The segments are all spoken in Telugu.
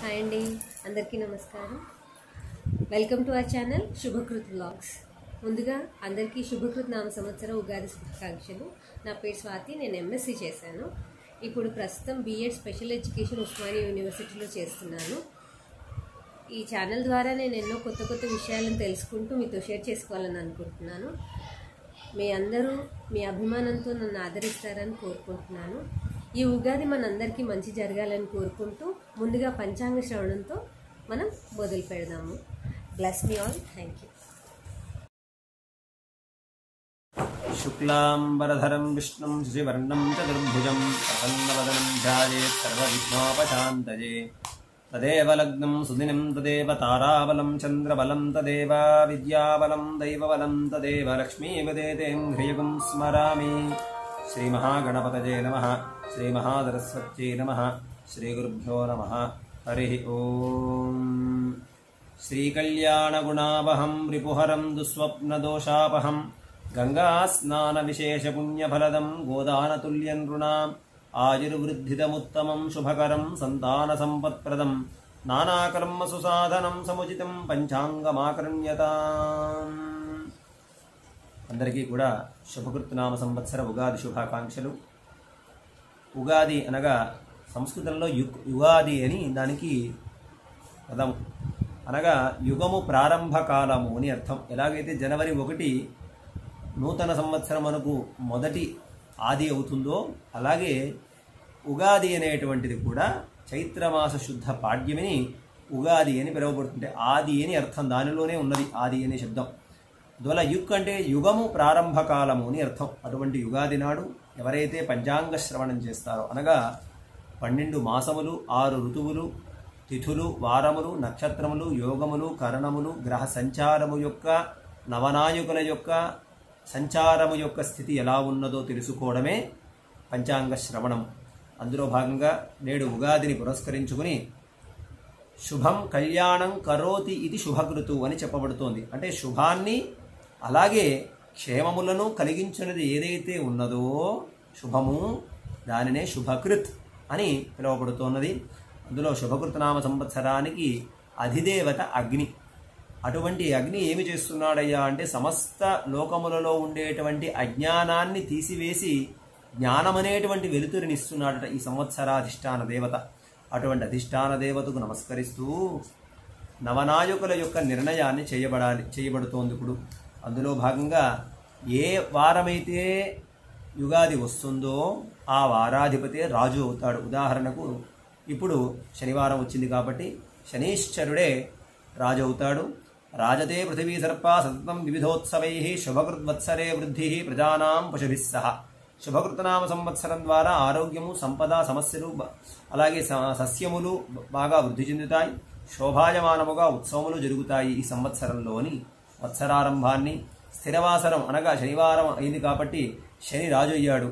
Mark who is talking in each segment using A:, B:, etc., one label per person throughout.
A: హాయ్ అండి అందరికీ నమస్కారం welcome to our channel Shubhakrit vlogs ముందుగా అందరికీ శుభకృత్ నామ సంవత్సర ఉగాది శుభాకాంక్షలు నా పేరు స్వాతి నేను ఎంఎస్సి చేశాను ఇప్పుడు ప్రస్తుతం బీఎడ్ స్పెషల్ ఎడ్యుకేషన్ ఉస్మానియా యూనివర్సిటీలో చేస్తున్నాను ఈ ఛానల్ ద్వారా నేను ఎన్నో కొత్త కొత్త విషయాలను తెలుసుకుంటూ మీతో షేర్ చేసుకోవాలని అనుకుంటున్నాను మీ అందరూ మీ అభిమానంతో నన్ను ఆదరిస్తారని కోరుకుంటున్నాను ఈ ఉగాది మనందరికీ మంచి జరగాలని కోరుకుంటూ ముందుగా పంచాంగ శ్రవణంతో మనం మొదలు పెడదాము bless me all thank you
B: शुक्लाम्बरधरं विष्णुं शशिवर्णं चतुर्भुजं प्रसन्नवदनं ध्यायेत् सर्वविघ्नोपशान्तये तदेव लग्नं सुदिनं तदेव ताराबलं चन्द्रबलं तदेव विद्याबलं दैवबलं तदेव लक्ष्मीपदेतें ह्रियगुं स्मरामि श्रीमहागणपतये नमः श्रीमहासरस्वत्यै नमः श्रीगुरुभ्यो नमः हरिः ओम् श्रीकल्याणगुणावहं रिपुहरं दुःस्वप्नदोषापहं गङ्गास्नानविशेषपुण्यफलदं गोदानतुल्यं नृणाम् आयुर्वृद्धिदमुत्तमं शुभकरं सन्तानसम्पत्प्रदं नानाकर्मसु साधनं समुचितं పంచాంగమాకర్ణ్యతాం అందరికీ కూడా శుభకృత్నామ సంవత్సర ఉగాది శుభాకాంక్షలు ఉగాది అనగా సంస్కృతంలో యుగ్ యుగాది అని దానికి పదం అనగా యుగము ప్రారంభ కాలము అని అర్థం ఎలాగైతే జనవరి ఒకటి నూతన సంవత్సరం మనకు మొదటి ఆది అవుతుందో అలాగే ఉగాది అనేటువంటిది కూడా చైత్రమాస శుద్ధ పాడ్యమిని ఉగాది అని పిలువబడుతుంటే ఆది అని అర్థం దానిలోనే ఉన్నది ఆది అనే శబ్దం అందువల్ల యుక్ అంటే యుగము ప్రారంభ కాలము అని అర్థం అటువంటి యుగాది నాడు ఎవరైతే పంచాంగ శ్రవణం చేస్తారో అనగా పన్నెండు మాసములు ఆరు ఋతువులు తిథులు వారములు నక్షత్రములు యోగములు కరణములు గ్రహ సంచారము యొక్క నవనాయకుల యొక్క సంచారము యొక్క స్థితి ఎలా ఉన్నదో తెలుసుకోవడమే పంచాంగ శ్రవణం అందులో భాగంగా నేడు ఉగాదిని పురస్కరించుకుని శుభం కళ్యాణం కరోతి ఇది శుభకృతు అని చెప్పబడుతోంది అంటే శుభాన్ని అలాగే క్షేమములను కలిగించినది ఏదైతే ఉన్నదో శుభము దానినే శుభకృత్ అని పిలువబడుతున్నది అందులో శుభకృతనామ సంవత్సరానికి అధిదేవత అగ్ని అటువంటి అగ్ని ఏమి చేస్తున్నాడయ్యా అంటే సమస్త లోకములలో ఉండేటువంటి అజ్ఞానాన్ని తీసివేసి జ్ఞానమనేటువంటి వెలుతురిని ఇస్తున్నాడట ఈ సంవత్సరాధిష్టాన దేవత అటువంటి అధిష్టాన దేవతకు నమస్కరిస్తూ నవనాయకుల యొక్క నిర్ణయాన్ని చేయబడాలి చేయబడుతోంది ఇప్పుడు అందులో భాగంగా ఏ వారమైతే యుగాది వస్తుందో ఆ వారాధిపతే రాజు అవుతాడు ఉదాహరణకు ఇప్పుడు శనివారం వచ్చింది కాబట్టి శనీశ్వరుడే రాజు అవుతాడు రాజతే పృథివీ సర్ప సతతం వివిధోత్సవై శుభకృద్వత్సరే వృద్ధి ప్రజానాం పశుభిः సహ శుభకృతనామ సంవత్సరం ద్వారా ఆరోగ్యము సంపద సమస్యలు బ- అలాగే స- సస్యములు బ- బాగా వృద్ధి చెందుతాయి శోభాయమానముగా ఉత్సవములు జరుగుతాయి ఈ సంవత్సరంలోని వత్సరారంభాన్ని స్థిరవాసరం అనగా శనివారం అయింది కాబట్టి శని రాజు అయ్యాడు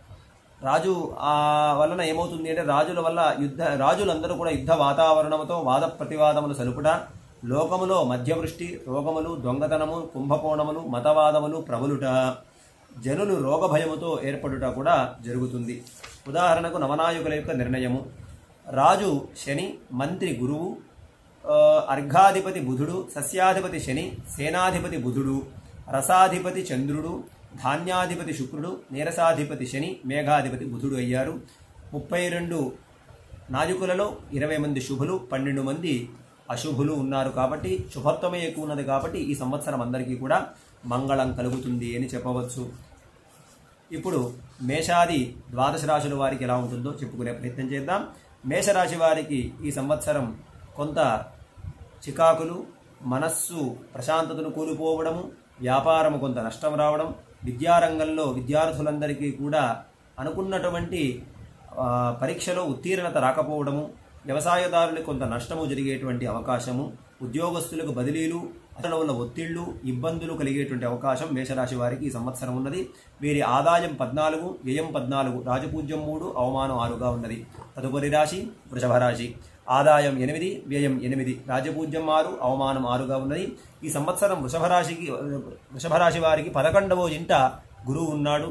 B: రాజు ఆ వలన ఏమవుతుంది అంటే రాజుల వల్ల యుద్ధ రాజులందరూ కూడా యుద్ధ వాతావరణముతో వాద ప్రతివాదములు సలుపుట లోకములో మధ్యవృష్టి రోగములు దొంగతనము కుంభకోణములు మతవాదములు ప్రబలుట జనులు రోగభయముతో ఏర్పడుట కూడా జరుగుతుంది ఉదాహరణకు నవనాయకుల యొక్క నిర్ణయము రాజు శని మంత్రి గురువు ఆ, అర్ఘాధిపతి బుధుడు సస్యాధిపతి శని సేనాధిపతి బుధుడు రసాధిపతి చంద్రుడు ధాన్యాధిపతి శుక్రుడు నీరసాధిపతి శని మేఘాధిపతి బుధుడు అయ్యారు ముప్పై రెండు నాయకులలో ఇరవై మంది శుభులు పన్నెండు మంది అశుభులు ఉన్నారు కాబట్టి శుభత్వమే ఎక్కువ ఉన్నది కాబట్టి ఈ సంవత్సరం అందరికీ కూడా మంగళం కలుగుతుంది అని చెప్పవచ్చు ఇప్పుడు మేషాది ద్వాదశ రాశుల వారికి ఎలా ఉంటుందో చెప్పుకునే ప్రయత్నం చేద్దాం మేషరాశి వారికి ఈ సంవత్సరం కొంత చికాకులు మనస్సు ప్రశాంతతను కోల్పోవడము వ్యాపారము కొంత నష్టం రావడం విద్యారంగంలో విద్యార్థులందరికీ కూడా అనుకున్నటువంటి ఆ, పరీక్షలో ఉత్తీర్ణత రాకపోవడము వ్యవసాయదారులకు కొంత నష్టము జరిగేటువంటి అవకాశము ఉద్యోగస్తులకు బదిలీలు అతని వల్ల ఒత్తిళ్లు ఇబ్బందులు కలిగేటువంటి అవకాశం మేషరాశి వారికి ఈ సంవత్సరం ఉన్నది వీరి ఆదాయం పద్నాలుగు వ్యయం పద్నాలుగు రాజపూజ్యం మూడు అవమానం ఆరుగా ఉన్నది తదుపరి రాశి వృషభ రాశి ఆదాయం ఎనిమిది వ్యయం ఎనిమిది రాజపూజ్యం ఆరు అవమానం ఆరుగా ఉన్నది ఈ సంవత్సరం వృషభ రాశికి వృషభ రాశి వారికి పదకొండవ ఇంట గురువు ఉన్నాడు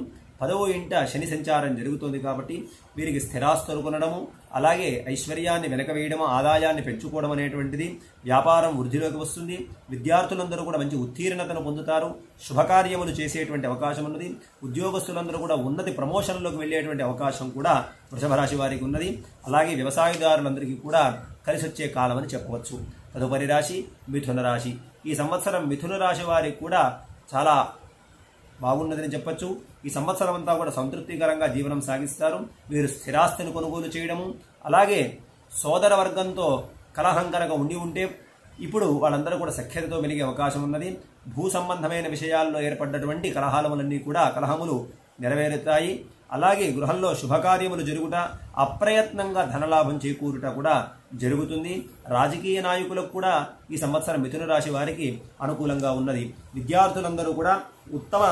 B: పదవ ఇంట శని సంచారం జరుగుతుంది కాబట్టి వీరికి స్థిరాస్తులు కొనడము అలాగే ఐశ్వర్యాన్ని వెనకవేయడము ఆదాయాన్ని పెంచుకోవడం అనేటువంటిది వ్యాపారం వృద్ధిలోకి వస్తుంది విద్యార్థులందరూ కూడా మంచి ఉత్తీర్ణతను పొందుతారు శుభకార్యములు చేసేటువంటి అవకాశం ఉన్నది ఉద్యోగస్తులందరూ కూడా ఉన్నతి ప్రమోషన్లోకి వెళ్ళేటువంటి అవకాశం కూడా వృషభ రాశి వారికి ఉన్నది అలాగే వ్యవసాయదారులందరికీ కూడా కలిసి వచ్చే కాలం అని చెప్పవచ్చు తదుపరి రాశి మిథున రాశి ఈ సంవత్సరం మిథున రాశి వారికి కూడా చాలా బాగున్నదని చెప్పొచ్చు ఈ సంవత్సరం అంతా కూడా సంతృప్తికరంగా జీవనం సాగిస్తారు వీరు స్థిరాస్తిని కొనుగోలు చేయడము అలాగే సోదర వర్గంతో కలహం కనుక ఉండి ఉంటే ఇప్పుడు వాళ్ళందరూ కూడా సఖ్యతతో మెలిగే అవకాశం ఉన్నది భూ సంబంధమైన విషయాల్లో ఏర్పడ్డటువంటి కలహాలములన్నీ కూడా కలహములు నెరవేరుతాయి అలాగే గృహంలో శుభకార్యములు జరుగుట అప్రయత్నంగా ధనలాభం చేకూరుట కూడా జరుగుతుంది రాజకీయ నాయకులకు కూడా ఈ సంవత్సరం మిథున రాశి వారికి అనుకూలంగా ఉన్నది విద్యార్థులందరూ కూడా ఉత్తమ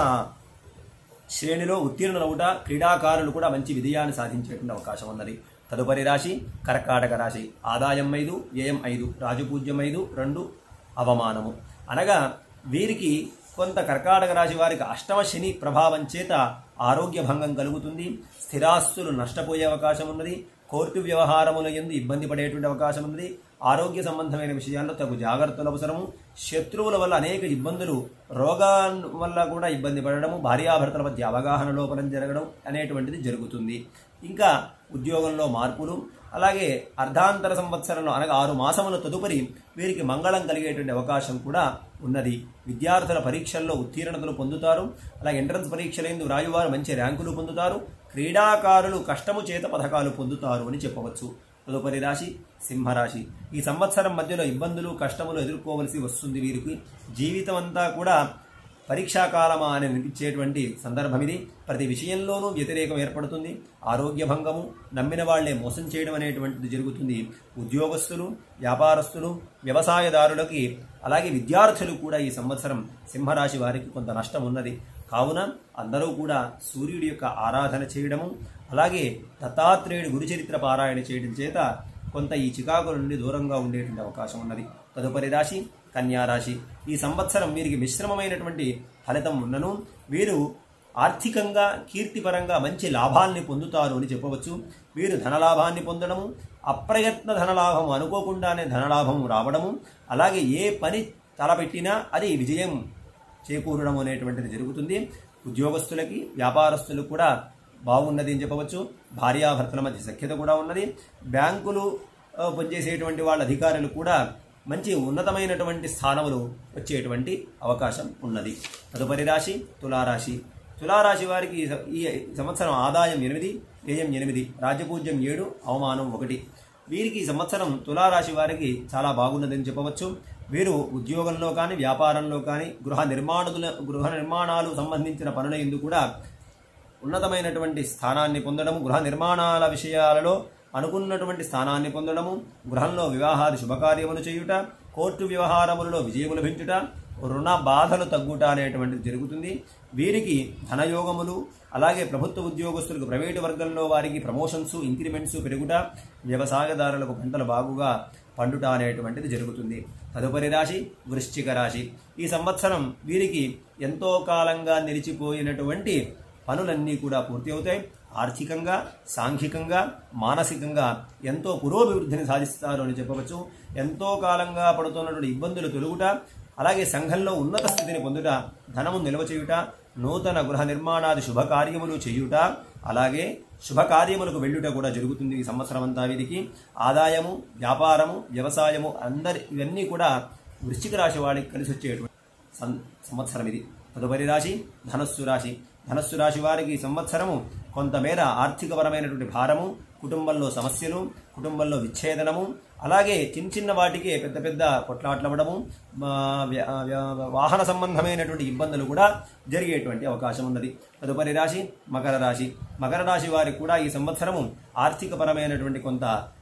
B: శ్రేణిలో ఉత్తీర్ణులవుట క్రీడాకారులు కూడా మంచి విజయాన్ని సాధించేటువంటి అవకాశం ఉన్నది తదుపరి రాశి కర్కాటక రాశి ఆదాయం ఐదు వ్యయం ఐదు రాజపూజ్యం ఐదు రెండు అవమానము అనగా వీరికి కొంత కర్కాటక రాశి వారికి అష్టమ శని ప్రభావం చేత ఆరోగ్య భంగం కలుగుతుంది స్థిరాస్తులు నష్టపోయే అవకాశం ఉన్నది కోర్టు వ్యవహారముల ఎందు ఇబ్బంది పడేటువంటి అవకాశం ఉన్నది ఆరోగ్య సంబంధమైన విషయాల్లో తగు జాగ్రత్తలు అవసరము శత్రువుల వల్ల అనేక ఇబ్బందులు రోగాల వల్ల కూడా ఇబ్బంది పడడము భార్యాభర్తల మధ్య అవగాహన లోపలం జరగడం అనేటువంటిది జరుగుతుంది ఇంకా ఉద్యోగంలో మార్పులు అలాగే అర్ధాంతర సంవత్సరంలో అనగా ఆరు మాసముల తదుపరి వీరికి మంగళం కలిగేటువంటి అవకాశం కూడా ఉన్నది విద్యార్థుల పరీక్షల్లో ఉత్తీర్ణతలు పొందుతారు అలాగే ఎంట్రన్స్ పరీక్షలందు రాయువారు మంచి ర్యాంకులు పొందుతారు క్రీడాకారులు కష్టము చేత పథకాలు పొందుతారు అని చెప్పవచ్చు తదుపరి రాశి సింహరాశి ఈ సంవత్సరం మధ్యలో ఇబ్బందులు కష్టములు ఎదుర్కోవలసి వస్తుంది వీరికి జీవితం అంతా కూడా పరీక్షాకాలమా అని అనిపించేటువంటి సందర్భం ఇది ప్రతి విషయంలోనూ వ్యతిరేకం ఏర్పడుతుంది ఆరోగ్య భంగము నమ్మిన వాళ్లే మోసం చేయడం అనేటువంటిది జరుగుతుంది ఉద్యోగస్తులు వ్యాపారస్తులు వ్యవసాయదారులకి అలాగే విద్యార్థులు కూడా ఈ సంవత్సరం సింహరాశి వారికి కొంత నష్టం ఉన్నది కావున అందరూ కూడా సూర్యుడి యొక్క ఆరాధన చేయడము అలాగే దత్తాత్రేయుడి గురుచరిత్ర పారాయణ చేయడం చేత కొంత ఈ చికాకు నుండి దూరంగా ఉండేటువంటి అవకాశం ఉన్నది తదుపరి రాశి కన్యా రాశి ఈ సంవత్సరం వీరికి మిశ్రమమైనటువంటి ఫలితం ఉన్నను వీరు ఆర్థికంగా కీర్తిపరంగా మంచి లాభాల్ని పొందుతారు అని చెప్పవచ్చు వీరు ధనలాభాన్ని పొందడము అప్రయత్న ధనలాభము అనుకోకుండానే ధనలాభము రావడము అలాగే ఏ పని తలపెట్టినా అది విజయం చేకూరడం అనేటువంటిది జరుగుతుంది ఉద్యోగస్తులకి వ్యాపారస్తులకు కూడా బాగున్నది అని చెప్పవచ్చు భార్యాభర్తల మధ్య సఖ్యత కూడా ఉన్నది బ్యాంకులు ఆ, పనిచేసేటువంటి వాళ్ళ అధికారులు కూడా మంచి ఉన్నతమైనటువంటి స్థానములు వచ్చేటువంటి అవకాశం ఉన్నది తదుపరి రాశి తులారాశి తులారాశి వారికి ఈ స- ఈ సంవత్సరం ఆదాయం ఎనిమిది వ్యయం ఎనిమిది రాజ్యపూజ్యం ఏడు అవమానం ఒకటి వీరికి ఈ సంవత్సరం తులారాశి వారికి చాలా బాగున్నదని చెప్పవచ్చు వీరు ఉద్యోగంలో కానీ వ్యాపారంలో కానీ గృహ నిర్మాణుల గృహ నిర్మాణాలు సంబంధించిన పనుల ఎందు కూడా ఉన్నతమైనటువంటి స్థానాన్ని పొందడము గృహ నిర్మాణాల విషయాలలో అనుకున్నటువంటి స్థానాన్ని పొందడము గృహంలో వివాహాది శుభకార్యములు చేయుట కోర్టు వ్యవహారములలో విజయములు పెంచుట రుణ బాధలు తగ్గుట అనేటువంటిది జరుగుతుంది వీరికి ధనయోగములు అలాగే ప్రభుత్వ ఉద్యోగస్తులకు ప్రైవేటు వర్గంలో వారికి ప్రమోషన్స్ ఇంక్రిమెంట్స్ పెరుగుట వ్యవసాయదారులకు పంటలు బాగుగా పండుట అనేటువంటిది జరుగుతుంది తదుపరి రాశి వృశ్చిక రాశి ఈ సంవత్సరం వీరికి ఎంతో కాలంగా నిలిచిపోయినటువంటి పనులన్నీ కూడా పూర్తి అవుతాయి ఆర్థికంగా సాంఘికంగా మానసికంగా ఎంతో పురోభివృద్ధిని సాధిస్తారు అని చెప్పవచ్చు ఎంతో కాలంగా పడుతున్నటువంటి ఇబ్బందులు తొలుగుట అలాగే సంఘంలో ఉన్నత స్థితిని పొందుట ధనము నిల్వ చేయుట నూతన గృహ నిర్మాణాది శుభకార్యములు చేయుట అలాగే శుభకార్యములకు వెళ్ళుట కూడా జరుగుతుంది ఈ సంవత్సరం అంతా వీరికి ఆదాయము వ్యాపారము వ్యవసాయము అందరి ఇవన్నీ కూడా వృశ్చిక రాశి వాడికి కలిసి వచ్చేటువంటి సం- సంవత్సరం ఇది తదుపరి రాశి ధనస్సు రాశి ధనస్సు రాశి వారికి ఈ సంవత్సరము కొంతమేర ఆర్థికపరమైనటువంటి భారము కుటుంబంలో సమస్యలు కుటుంబంలో విచ్ఛేదనము అలాగే చిన్న చిన్న వాటికే పెద్ద పెద్ద కొట్లాట్లవ్వడము మా వ్య- వ్య- వాహన సంబంధమైనటువంటి ఇబ్బందులు కూడా జరిగేటువంటి అవకాశం ఉన్నది తదుపరి రాశి మకర రాశి మకర రాశి వారికి కూడా ఈ సంవత్సరము ఆర్థికపరమైనటువంటి కొంత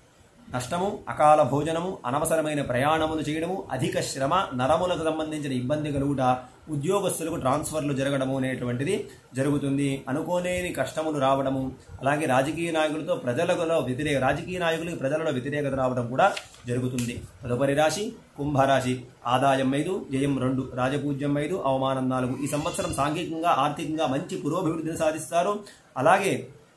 B: నష్టము అకాల భోజనము అనవసరమైన ప్రయాణములు చేయడము అధిక శ్రమ నరములకు సంబంధించిన ఇబ్బంది కలుగుట ఉద్యోగస్తులకు ట్రాన్స్ఫర్లు జరగడము అనేటువంటిది జరుగుతుంది అనుకోలేని కష్టములు రావడము అలాగే రాజకీయ నాయకులతో ప్రజలలో వ్యతిరేక రాజకీయ నాయకులకు ప్రజలలో వ్యతిరేకత రావడం కూడా జరుగుతుంది తదుపరి రాశి కుంభరాశి ఆదాయం ఐదు జయం రెండు రాజపూజ్యం ఐదు అవమానం నాలుగు ఈ సంవత్సరం సాంఘికంగా ఆర్థికంగా మంచి పురోభివృద్ధిని సాధిస్తారు అలాగే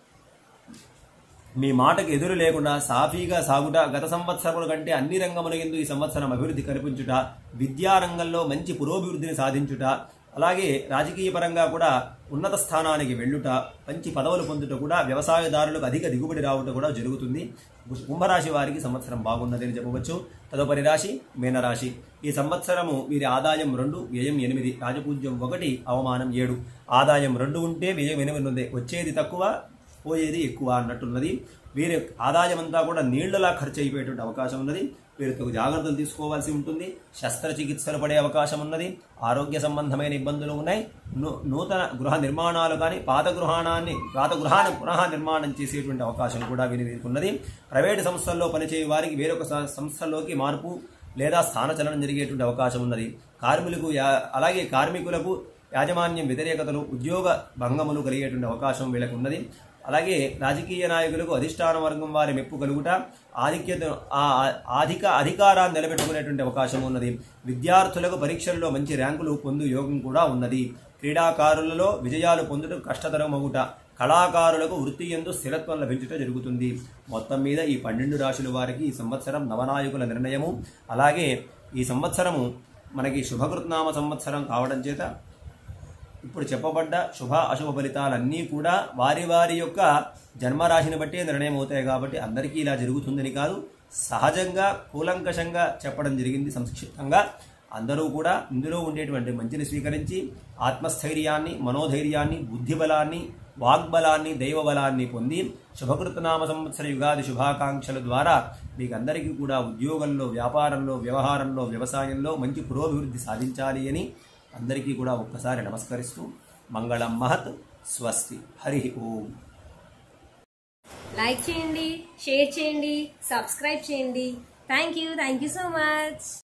B: మీ మాటకు ఎదురు లేకుండా సాఫీగా సాగుట గత సంవత్సరముల కంటే అన్ని రంగముల ఎందు ఈ సంవత్సరం అభివృద్ధి కల్పించుట విద్యా రంగంలో మంచి పురోభివృద్ధిని సాధించుట అలాగే రాజకీయ పరంగా కూడా ఉన్నత స్థానానికి వెళ్ళుట మంచి పదవులు పొందుట కూడా వ్యవసాయదారులకు అధిక దిగుబడి రావట కూడా జరుగుతుంది కుంభరాశి వారికి సంవత్సరం బాగున్నదని చెప్పవచ్చు తదుపరి రాశి మీనరాశి ఈ సంవత్సరము వీరి ఆదాయం రెండు వ్యయం ఎనిమిది రాజపూజ్యం ఒకటి అవమానం ఏడు ఆదాయం రెండు ఉంటే వ్యయం ఎనిమిది ఉంది వచ్చేది తక్కువ పోయేది ఎక్కువ అన్నట్టున్నది వీరి ఆదాయం అంతా కూడా నీళ్లలా ఖర్చు అయిపోయేటువంటి అవకాశం ఉన్నది వీరు తగు జాగ్రత్తలు తీసుకోవాల్సి ఉంటుంది శస్త్రచికిత్సలు పడే అవకాశం ఉన్నది ఆరోగ్య సంబంధమైన ఇబ్బందులు ఉన్నాయి నూ- నూతన గృహ నిర్మాణాలు కానీ పాత గృహాణాన్ని పాత గృహాన్ని పునః నిర్మాణం చేసేటువంటి అవకాశం కూడా వీరి వీరికి ఉన్నది ప్రైవేటు సంస్థల్లో పనిచేయ వారికి వేరొక స- సంస్థల్లోకి మార్పు లేదా స్థానచలనం జరిగేటువంటి అవకాశం ఉన్నది కార్మికులకు యా- అలాగే కార్మికులకు యాజమాన్యం వ్యతిరేకతలు ఉద్యోగ భంగములు కలిగేటువంటి అవకాశం వీళ్ళకు ఉన్నది అలాగే రాజకీయ నాయకులకు అధిష్టాన వర్గం వారి మెప్పు కలుగుట ఆధిక్యత ఆ అధిక అధికారాన్ని నిలబెట్టుకునేటువంటి అవకాశం ఉన్నది విద్యార్థులకు పరీక్షల్లో మంచి ర్యాంకులు పొందు యోగం కూడా ఉన్నది క్రీడాకారులలో విజయాలు పొందుట కష్టతరమగుట కళాకారులకు వృత్తి ఎందు స్థిరత్వం లభించుట జరుగుతుంది మొత్తం మీద ఈ పన్నెండు రాశుల వారికి ఈ సంవత్సరం నవనాయకుల నిర్ణయము అలాగే ఈ సంవత్సరము మనకి శుభకృత్నామ సంవత్సరం కావడం చేత ఇప్పుడు చెప్పబడ్డ శుభ అశుభ ఫలితాలన్నీ కూడా వారి వారి యొక్క జన్మరాశిని బట్టే నిర్ణయం అవుతాయి కాబట్టి అందరికీ ఇలా జరుగుతుందని కాదు సహజంగా కూలంకషంగా చెప్పడం జరిగింది సంక్షిప్తంగా అందరూ కూడా ఇందులో ఉండేటువంటి మంచిని స్వీకరించి ఆత్మస్థైర్యాన్ని మనోధైర్యాన్ని బుద్ధిబలాన్ని వాగ్బలాన్ని దైవబలాన్ని పొంది శుభకృతనామ సంవత్సర యుగాది శుభాకాంక్షల ద్వారా మీకు అందరికీ కూడా ఉద్యోగంలో వ్యాపారంలో వ్యవహారంలో వ్యవసాయంలో మంచి పురోభివృద్ధి సాధించాలి అని అందరికీ కూడా ఒక్కసారి నమస్కరిస్తూ మంగళం మహత్ స్వస్తి హరి ఓం
A: లైక్ చేయండి షేర్ చేయండి సబ్స్క్రైబ్ చేయండి thank you thank you so much